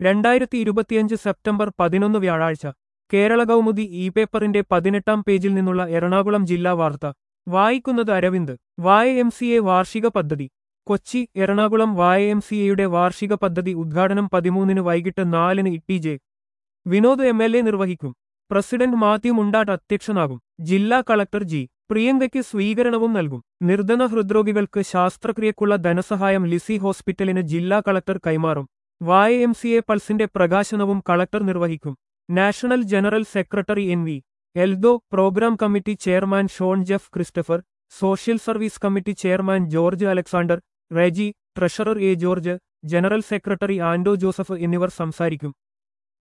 രണ്ടായിരത്തി ഇരുപത്തിയഞ്ച് സെപ്റ്റംബർ പതിനൊന്ന് വ്യാഴാഴ്ച കേരള കൗമുദി ഇ പേപ്പറിന്റെ പതിനെട്ടാം പേജിൽ നിന്നുള്ള എറണാകുളം ജില്ലാ വാർത്ത വായിക്കുന്നത് അരവിന്ദ് വായ എം സി എ വാർഷിക പദ്ധതി കൊച്ചി എറണാകുളം വായ എം സി എയുടെ വാർഷിക പദ്ധതി ഉദ്ഘാടനം പതിമൂന്നിന് വൈകിട്ട് നാലിന് E J Vinod M L A നിർവഹിക്കും പ്രസിഡന്റ് മാത്യു മുണ്ടാട്ട് അധ്യക്ഷനാകും ജില്ലാ കളക്ടർ ജി പ്രിയങ്കയ്ക്ക് സ്വീകരണവും നൽകും നിർധന ഹൃദ്രോഗികൾക്ക് ശാസ്ത്രക്രിയക്കുള്ള ധനസഹായം ലിസി ഹോസ്പിറ്റലിന് ജില്ലാ കളക്ടർ കൈമാറും വായ എം സി എ പൾസിന്റെ പ്രകാശനവും കളക്ടർ നിർവഹിക്കും national general secretary N V Eldho program committee chairman Shawn Jeff Christopher social service committee chairman George Alexander Reji treasurer A George general secretary Ando Joseph എന്നിവർ സംസാരിക്കും